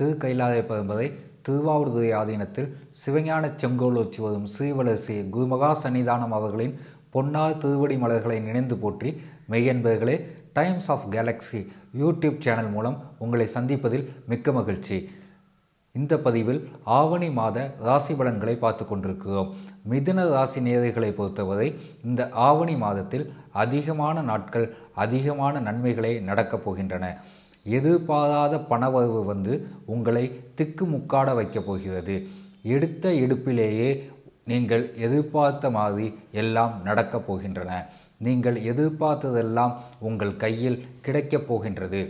திரு கைலாய என்பதை திருவாவூர்துறை ஆதீனத்தில் சிவஞான செங்கோலோச்சி வரும் ஸ்ரீவலசி குருமகா சன்னிதானம் அவர்களின் பொன்னார் திருவடி மலர்களை நினைந்து போற்றி மெய்யன்பர்களே Times of Galaxy YouTube channel மூலம் உங்களை சந்திப்பதில் மிக்க மகிழ்ச்சி இந்த பதிவில் ஆவணி மாத ராசி பலன்களை பார்த்து கொண்டிருக்கிறோம் மிதுன ராசி நேயர்களை பொறுத்தவரை இந்த ஆவணி மாதத்தில் அதிகமான நாட்கள் அதிகமான நன்மைகளை நடக்கப் போகின்றன எதிர்பாராத பணவரவு வந்து உங்களை திக்குமுக்காட வைக்கப் போகிறது எடுத்த எடுப்பிலேயே நீங்கள் எதிர்பார்த்த மாதிரி எல்லாம் நடக்கப் போகின்றன நீங்கள் எதிர்பார்த்ததெல்லாம் உங்கள் கையில் கிடைக்கப் போகின்றது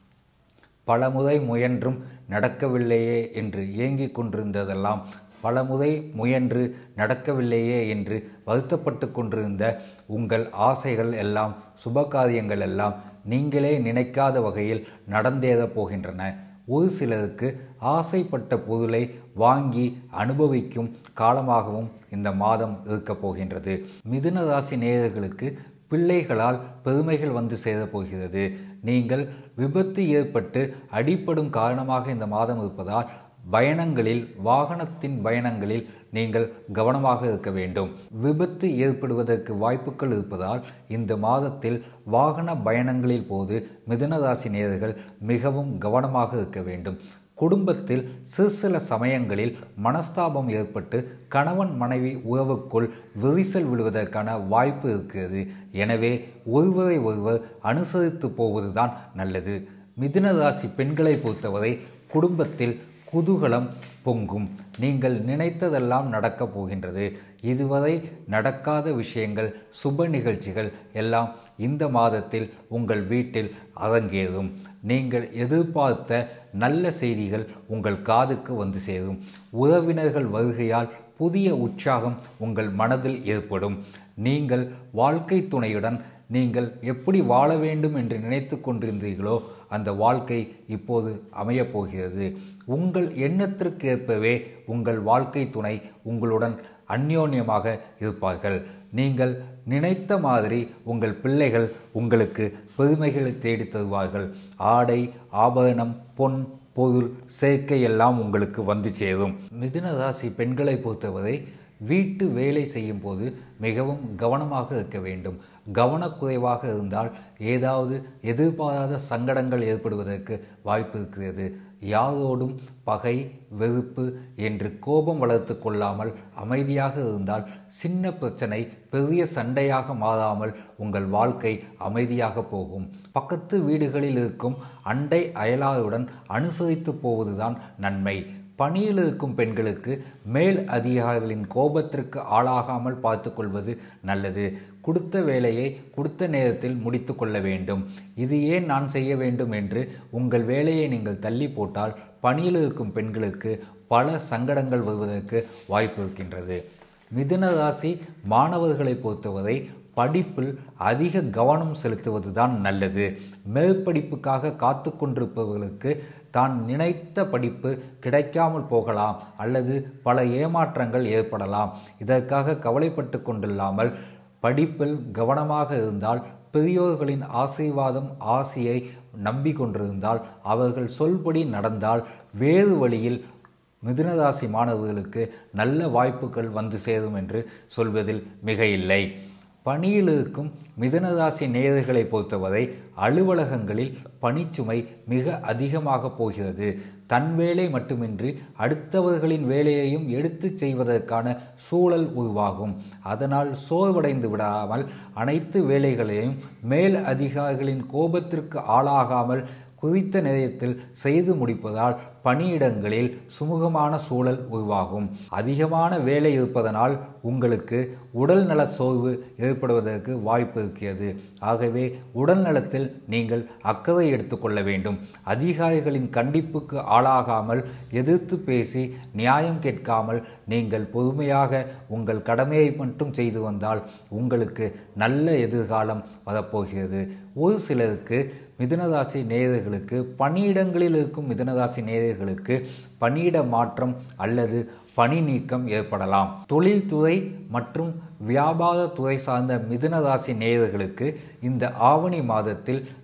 பலமுறை முயன்றும் நடக்கவில்லையே என்று ஏங்கிக் கொண்டிருந்ததெல்லாம் பலமுறை முயன்று நடக்கவில்லையே என்று வருத்தப்பட்டு கொண்டிருந்த உங்கள் ஆசைகள் எல்லாம் சுபகாரியங்கள் எல்லாம் நீங்களே நினைக்காத வகையில் நடந்தேறப் போகின்றன ஒரு சிலருக்கு ஆசைப்பட்ட பொருளை வாங்கி அனுபவிக்கும் காலமாகவும் இந்த மாதம் இருக்கப் போகின்றது மிதுன ராசி நேயர்களுக்கு பிள்ளைகளால் பெருமைகள் வந்து சேரப்போகிறது நீங்கள் விபத்து ஏற்பட்டு அடிப்படும் காரணமாக இந்த மாதம் இருப்பதால் பயணங்களில் வாகனத்தின் பயணங்களில் நீங்கள் கவனமாக இருக்க வேண்டும் விபத்து ஏற்படுவதற்கு வாய்ப்புகள் இருப்பதால் இந்த மாதத்தில் வாகன பயணங்களில் போது மிதுனராசி நேயர்கள் மிகவும் கவனமாக இருக்க வேண்டும் குடும்பத்தில் சிறு சில சமயங்களில் மனஸ்தாபம் ஏற்பட்டு கணவன் மனைவி உறவுக்குள் விரிசல் விழுவதற்கான வாய்ப்பு இருக்கிறது எனவே ஒருவரை ஒருவர் அனுசரித்து போவதுதான் நல்லது மிதுன ராசி பெண்களை பொறுத்தவரை குடும்பத்தில் குதூகலம் பொங்கும் நீங்கள் நினைத்ததெல்லாம் நடக்கப் போகின்றது இதுவரை நடக்காத விஷயங்கள் சுப நிகழ்ச்சிகள் எல்லாம் இந்த மாதத்தில் உங்கள் வீட்டில் அரங்கேறும் நீங்கள் எதிர்பார்த்த நல்ல செய்திகள் உங்கள் காதுக்கு வந்து சேரும் உறவினர்கள் வருகையால் புதிய உற்சாகம் உங்கள் மனதில் ஏற்படும் நீங்கள் வாழ்க்கை துணையுடன் நீங்கள் எப்படி வாழ வேண்டும் என்று நினைத்து கொண்டிருந்தீர்களோ அந்த வாழ்க்கை இப்போது அமையப் போகிறது உங்கள் எண்ணத்திற்கு ஏற்பவே உங்கள் வாழ்க்கை துணை உங்களுடன் அந்யோன்யமாக இருப்பார்கள் நீங்கள் நினைத்த மாதிரி உங்கள் பிள்ளைகள் உங்களுக்கு பெருமைகளை தேடி தருவார்கள் ஆடை ஆபரணம் பொன் பொருள் சேர்க்கை எல்லாம் உங்களுக்கு வந்து சேரும் மிதுன ராசி பெண்களை பொறுத்தவரை வீட்டு வேலை செய்யும் போது மிகவும் கவனமாக இருக்க வேண்டும் கவனக்குறைவாக இருந்தால் ஏதாவது எதிர்பாராத சங்கடங்கள் ஏற்படுவதற்கு வாய்ப்பு இருக்கிறது யாரோடும் பகை வெறுப்பு என்று கோபம் வளர்த்து கொள்ளாமல் அமைதியாக இருந்தால் சின்ன பிரச்சனை பெரிய சண்டையாக மாறாமல் உங்கள் வாழ்க்கை அமைதியாக போகும் பக்கத்து வீடுகளில் இருக்கும் அண்டை அயலாருடன் அனுசரித்து போவதுதான் நன்மை பணியில் இருக்கும் பெண்களுக்கு மேல் அதிகாரிகளின் கோபத்திற்கு ஆளாகாமல் பார்த்து கொள்வது நல்லது கொடுத்த வேலையை கொடுத்த நேரத்தில் முடித்து கொள்ள வேண்டும் இது ஏன் நான் செய்ய வேண்டும் என்று உங்கள் வேலையை நீங்கள் தள்ளி போட்டால் பணியில் இருக்கும் பெண்களுக்கு பல சங்கடங்கள் வருவதற்கு வாய்ப்பு இருக்கின்றது மிதுன ராசி மாணவர்களை பொறுத்தவரை படிப்பில் அதிக கவனம் செலுத்துவது தான் நல்லது மேற்படிப்புக்காக காத்து கொண்டிருப்பவர்களுக்கு தான் நினைத்த படிப்பு கிடைக்காமல் போகலாம் அல்லது பல ஏமாற்றங்கள் ஏற்படலாம் இதற்காக கவலைப்பட்டு கொண்டில்லாமல் படிப்பில் கவனமாக இருந்தால் பெரியோர்களின் ஆசீர்வாதம் ஆசையை நம்பிக்கொண்டிருந்தால் அவர்கள் சொல்படி நடந்தால் வேறு வழியில் மிதுனராசி மாணவர்களுக்கு நல்ல வாய்ப்புகள் வந்து சேரும் என்று சொல்வதில் மிக இல்லை பணியில் இருக்கும் மிதனராசி நேயர்களை பொறுத்தவரை அலுவலகங்களில் பணிச்சுமை மிக அதிகமாக போகிறது தன் வேலை மட்டுமின்றி அடுத்தவர்களின் வேலையையும் எடுத்து செய்வதற்கான சூழல் உருவாகும் அதனால் சோர்வடைந்து விடாமல் அனைத்து வேலைகளையும் மேல் அதிகாரிகளின் கோபத்திற்கு ஆளாகாமல் குறித்த நேரத்தில் செய்து முடிப்பதால் பணியிடங்களில் சுமூகமான சூழல் உருவாகும் அதிகமான வேலை இருப்பதனால் உங்களுக்கு உடல் நல சோர்வு ஏற்படுவதற்கு வாய்ப்பு இருக்கிறது ஆகவே உடல் நலத்தில் நீங்கள் அக்கறை எடுத்துக்கொள்ள வேண்டும் அதிகாரிகளின் கண்டிப்புக்கு ஆளாகாமல் எதிர்த்து பேசி நியாயம் கேட்காமல் நீங்கள் பொறுமையாக உங்கள் கடமையை மட்டும் செய்து வந்தால் உங்களுக்கு நல்ல எதிர்காலம் வரப்போகிறது ஒரு சிலருக்கு மிதுனராசி நேயர்களுக்கு பணியிடங்களில் இருக்கும் மிதுனராசி நேயர்களுக்கு பணியிட மாற்றம் அல்லது பணி நீக்கம் ஏற்படலாம் தொழில்துறை மற்றும் வியாபார துறை சார்ந்த மிதுன ராசி நேயர்களுக்கு இந்த ஆவணி மாதத்தில்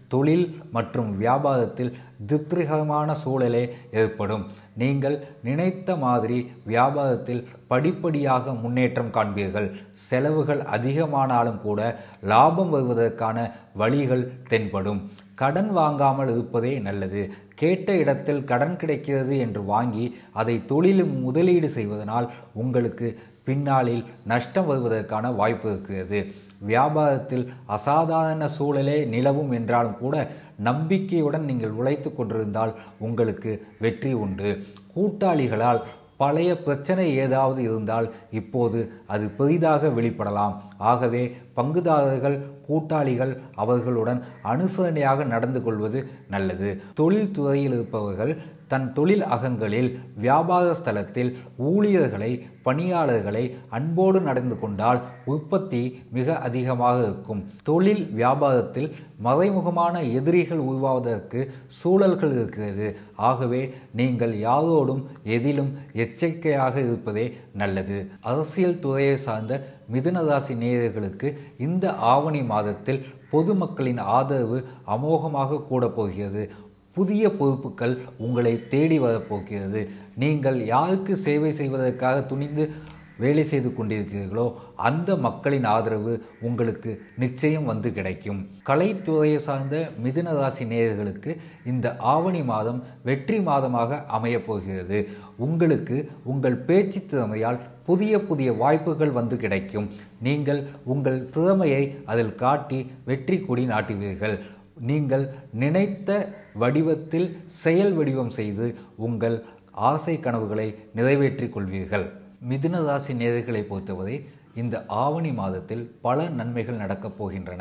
தொழில் மற்றும் வியாபாரத்தில் திருப்திகரமான சூழலே ஏற்படும் நீங்கள் நினைத்த மாதிரி வியாபாரத்தில் படிப்படியாக முன்னேற்றம் காண்பீர்கள் செலவுகள் அதிகமானாலும் கூட லாபம் வருவதற்கான வழிகள் தென்படும் கடன் வாங்காமல் இருப்பதே நல்லது கேட்ட இடத்தில் கடன் கிடைக்கிறது என்று வாங்கி அதை தொழிலும் முதலீடு செய்வதனால் உங்களுக்கு பின்னாளில் நஷ்டம் வருவதற்கான வாய்ப்பு இருக்கிறது வியாபாரத்தில் அசாதாரண சூழலே நிலவும் என்றாலும் கூட நம்பிக்கையுடன் நீங்கள் உழைத்து கொண்டிருந்தால் உங்களுக்கு வெற்றி உண்டு கூட்டாளிகளால் பழைய பிரச்சனை ஏதாவது இருந்தால் இப்போது அது பெரிதாக வெளிப்படலாம் ஆகவே பங்குதாரர்கள் கூட்டாளிகள் அவர்களுடன் அனுசரணையாக நடந்து கொள்வது நல்லது தொழில் துறையில் இருப்பவர்கள் தன் தொழில் அகங்களில் வியாபார ஸ்தலத்தில் ஊழியர்களை பணியாளர்களை அன்போடு நடந்து கொண்டால் உற்பத்தி மிக அதிகமாக இருக்கும் தொழில் வியாபாரத்தில் மறைமுகமான எதிரிகள் உருவாவதற்கு சூழல்கள் இருக்கிறது ஆகவே நீங்கள் யாரோடும் எதிலும் எச்சரிக்கையாக இருப்பதே நல்லது அரசியல் துறையை சார்ந்த மிதுனராசி நேயர்களுக்கு இந்த ஆவணி மாதத்தில் பொதுமக்களின் ஆதரவு அமோகமாக கூட போகிறது புதிய பொறுப்புகள் உங்களை தேடி வரப்போகிறது நீங்கள் யாருக்கு சேவை செய்வதற்காக துணிந்து வேலை செய்து கொண்டிருக்கிறீர்களோ அந்த மக்களின் ஆதரவு உங்களுக்கு நிச்சயம் வந்து கிடைக்கும் கலைத்துறையை சார்ந்த மிதுன ராசி நேயர்களுக்கு இந்த ஆவணி மாதம் வெற்றி மாதமாக அமையப் போகிறது உங்களுக்கு உங்கள் பேச்சு திறமையால் புதிய புதிய வாய்ப்புகள் வந்து கிடைக்கும் நீங்கள் உங்கள் திறமையை அதில் காட்டி வெற்றி கொடி நாட்டுவீர்கள் நீங்கள் நினைத்த வடிவத்தில் செயல் வடிவம் செய்து உங்கள் ஆசை கனவுகளை நிறைவேற்றிக் கொள்வீர்கள் மிதுன ராசி நேர்களை பொறுத்தவரை இந்த ஆவணி மாதத்தில் பல நன்மைகள் நடக்கப் போகின்றன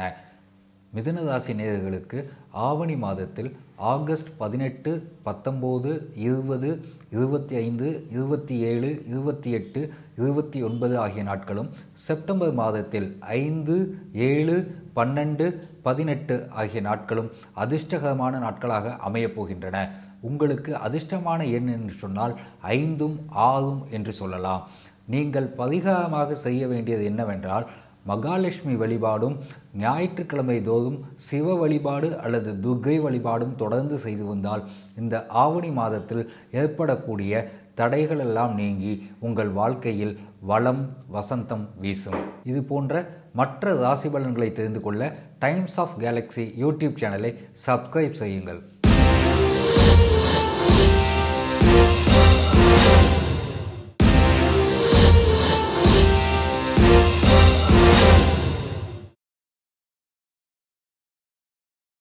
மிதுன ராசி நேயர்களுக்கு ஆவணி மாதத்தில் ஆகஸ்ட் பதினெட்டு பத்தொம்போது இருபது இருபத்தி ஐந்து இருபத்தி ஏழு இருபத்தி எட்டு இருபத்தி ஒன்பது ஆகிய நாட்களும் செப்டம்பர் மாதத்தில் ஐந்து ஏழு பன்னெண்டு பதினெட்டு ஆகிய நாட்களும் அதிர்ஷ்டகரமான நாட்களாக அமையப் போகின்றன உங்களுக்கு அதிர்ஷ்டமான எண் என்று சொன்னால் ஐந்தும் ஆறும் என்று சொல்லலாம் நீங்கள் பரிகாரமாக செய்ய வேண்டியது என்னவென்றால் மகாலட்சுமி வழிபாடும் ஞாயிற்றுக்கிழமை தோறும் சிவ வழிபாடு அல்லது துர்கை வழிபாடும் தொடர்ந்து செய்து வந்தால் இந்த ஆவணி மாதத்தில் ஏற்படக்கூடிய தடைகள் எல்லாம் நீங்கி உங்கள் வாழ்க்கையில் வளம் வசந்தம் வீசும் இது போன்ற மற்ற ராசி பலன்களை தெரிந்து கொள்ள டைம்ஸ் ஆஃப் கேலக்ஸி யூடியூப் சேனலை சப்ஸ்கிரைப் செய்யுங்கள்